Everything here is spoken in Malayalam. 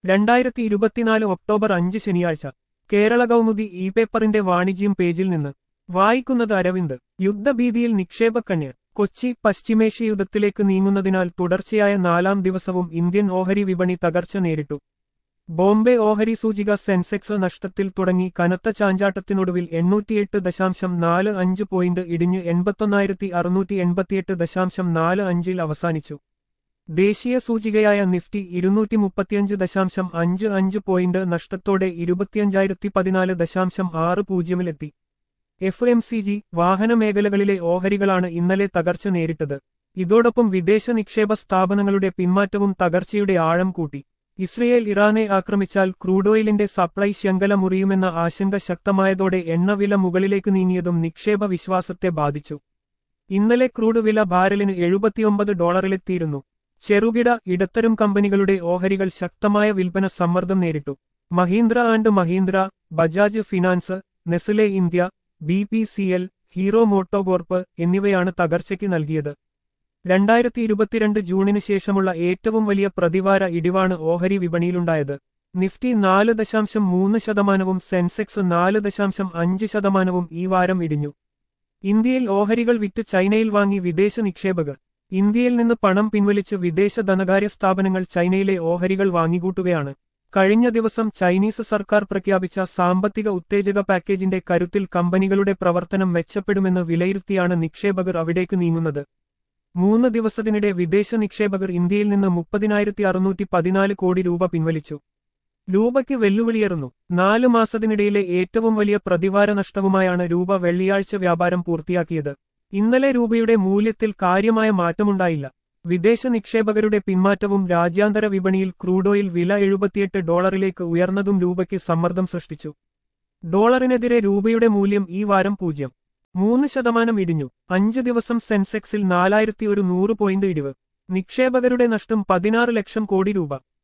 രണ്ടായിരത്തി ഇരുപത്തിനാല് ഒക്ടോബർ അഞ്ച് ശനിയാഴ്ച കേരള കൗമുദി ഇ പേപ്പറിന്റെ വാണിജ്യം പേജിൽ നിന്ന് വായിക്കുന്നത് അരവിന്ദ് യുദ്ധഭീതിയിൽ നിക്ഷേപക്കണ്യർ കൊച്ചി പശ്ചിമേഷ്യ യുദ്ധത്തിലേക്ക് നീങ്ങുന്നതിനാൽ തുടർച്ചയായ നാലാം ദിവസവും ഇന്ത്യൻ ഓഹരി വിപണി തകർച്ച നേരിട്ടു ബോംബെ ഓഹരി സൂചിക സെൻസെക്സ് നഷ്ടത്തിൽ തുടങ്ങി കനത്ത ചാഞ്ചാട്ടത്തിനൊടുവിൽ എണ്ണൂറ്റിയെട്ട് ദശാംശം നാല് അഞ്ച് പോയിന്റ് ഇടിഞ്ഞ് എൺപത്തൊന്നായിരത്തി അറുന്നൂറ്റി എൺപത്തിയെട്ട് ദശാംശം നാല് അഞ്ചിൽ അവസാനിച്ചു ദേശീയ സൂചികയായ നിഫ്റ്റി ഇരുന്നൂറ്റി മുപ്പത്തിയഞ്ച് ദശാംശം അഞ്ച് അഞ്ച് പോയിന്റ് നഷ്ടത്തോടെ ഇരുപത്തിയഞ്ചായിരത്തി പതിനാല് ദശാംശം ആറ് പൂജ്യമിലെത്തി എഫ് എം സി ജി വാഹന മേഖലകളിലെ ഓഹരികളാണ് ഇന്നലെ തകർച്ച നേരിട്ടത് ഇതോടൊപ്പം വിദേശ നിക്ഷേപ സ്ഥാപനങ്ങളുടെ പിന്മാറ്റവും തകർച്ചയുടെ ആഴം കൂട്ടി ഇസ്രയേൽ ഇറാനെ ആക്രമിച്ചാൽ ക്രൂഡ് ഓയിലിന്റെ സപ്ലൈ ശൃംഖല മുറിയുമെന്ന ആശങ്ക ശക്തമായതോടെ എണ്ണവില മുകളിലേക്ക് നീങ്ങിയതും നിക്ഷേപ വിശ്വാസത്തെ ബാധിച്ചു ഇന്നലെ ക്രൂഡ് വില ബാരലിന് എഴുപത്തിയൊമ്പത് ഡോളറിലെത്തിയിരുന്നു ചെറുകിട ഇടത്തരം കമ്പനികളുടെ ഓഹരികൾ ശക്തമായ വിൽപ്പന സമ്മർദ്ദം നേരിട്ടു Mahindra and Mahindra Bajaj finance Nestle India B P C L Hero MotoCorp എന്നിവയാണ് തകർച്ചയ്ക്ക് നൽകിയത് രണ്ടായിരത്തി ഇരുപത്തിരണ്ട് ജൂണിന് ശേഷമുള്ള ഏറ്റവും വലിയ പ്രതിവാര ഇടിവാണ് ഓഹരി വിപണിയിലുണ്ടായത് നിഫ്റ്റി നാല് ദശാംശം മൂന്ന് ശതമാനവും സെൻസെക്സ് നാല് ദശാംശം അഞ്ച് ശതമാനവും ഈ വാരം ഇടിഞ്ഞു ഇന്ത്യയിൽ ഓഹരികൾ വിറ്റ് ചൈനയിൽ വാങ്ങി വിദേശ നിക്ഷേപകർ ഇന്ത്യയിൽ നിന്ന് പണം പിൻവലിച്ച് വിദേശ ധനകാര്യ സ്ഥാപനങ്ങൾ ചൈനയിലെ ഓഹരികൾ വാങ്ങിക്കൂട്ടുകയാണ് കഴിഞ്ഞ ദിവസം ചൈനീസ് സർക്കാർ പ്രഖ്യാപിച്ച സാമ്പത്തിക ഉത്തേജക പാക്കേജിന്റെ കരുത്തിൽ കമ്പനികളുടെ പ്രവർത്തനം മെച്ചപ്പെടുമെന്ന് വിലയിരുത്തിയാണ് നിക്ഷേപകർ അവിടേക്ക് നീങ്ങുന്നത് മൂന്ന് ദിവസത്തിനിടെ വിദേശ നിക്ഷേപകർ ഇന്ത്യയിൽ നിന്ന് മുപ്പതിനായിരത്തി അറുന്നൂറ്റി പതിനാല് കോടി രൂപ പിൻവലിച്ചു രൂപയ്ക്ക് വെല്ലുവിളിയേറുന്നു നാലു മാസത്തിനിടയിലെ ഏറ്റവും വലിയ പ്രതിവാര നഷ്ടവുമായാണ് രൂപ വെള്ളിയാഴ്ച വ്യാപാരം പൂർത്തിയാക്കിയത് ഇന്നലെ രൂപയുടെ മൂല്യത്തിൽ കാര്യമായ മാറ്റമുണ്ടായില്ല വിദേശ നിക്ഷേപകരുടെ പിന്മാറ്റവും രാജ്യാന്തര വിപണിയിൽ ക്രൂഡ് ഓയിൽ വില എഴുപത്തിയെട്ട് ഡോളറിലേക്ക് ഉയർന്നതും രൂപയ്ക്ക് സമ്മർദ്ദം സൃഷ്ടിച്ചു ഡോളറിനെതിരെ രൂപയുടെ മൂല്യം ഈ വാരം പൂജ്യം മൂന്ന് ശതമാനം ഇടിഞ്ഞു അഞ്ച് ദിവസം സെൻസെക്സിൽ നാലായിരത്തി ഒരു നൂറ് പോയിന്റ് ഇടിവ് നിക്ഷേപകരുടെ നഷ്ടം പതിനാറ് ലക്ഷം കോടി രൂപ